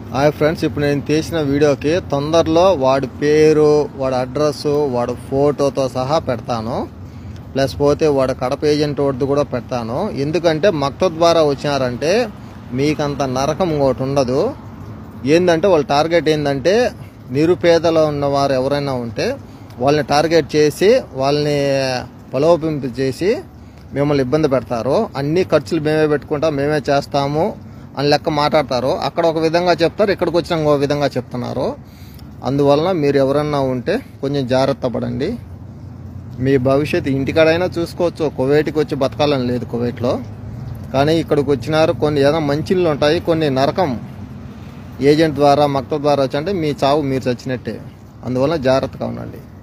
hi friends ఇప్పుడు నేను తీసిన వీడియోకి తొందరలో వాడి పేరు వాడి అడ్రస్ వాడి ఫోటోతో సహా పెడతాను ప్లస్ పోతే వాడి కడప ఏజెంట్ వాడిది కూడా పెడతాను ఎందుకంటే మక్త ద్వారా వచ్చినారంటే మీకంత నరకం ఇంకోటి ఉండదు ఏంటంటే వాళ్ళ టార్గెట్ ఏంటంటే నిరుపేదలో ఉన్నవారు ఎవరైనా ఉంటే వాళ్ళని టార్గెట్ చేసి వాళ్ళని ప్రలోభింపు చేసి మిమ్మల్ని ఇబ్బంది పెడతారు అన్ని ఖర్చులు మేమే పెట్టుకుంటాం మేమే చేస్తాము అని లెక్క మాట్లాడతారు అక్కడ ఒక విధంగా చెప్తారు ఇక్కడికి వచ్చిన ఇంకో విధంగా చెప్తున్నారు అందువలన మీరు ఎవరన్నా ఉంటే కొంచెం జాగ్రత్త పడండి మీ భవిష్యత్తు ఇంటికాడైనా చూసుకోవచ్చు కువైట్కి వచ్చి బతకాలని లేదు కువైట్లో కానీ ఇక్కడికి వచ్చినారు కొన్ని ఏదో మంచిళ్ళు ఉంటాయి కొన్ని నరకం ఏజెంట్ ద్వారా మక్త ద్వారా వచ్చి అంటే మీ చావు మీరు చచ్చినట్టే అందువల్ల జాగ్రత్తగా ఉండండి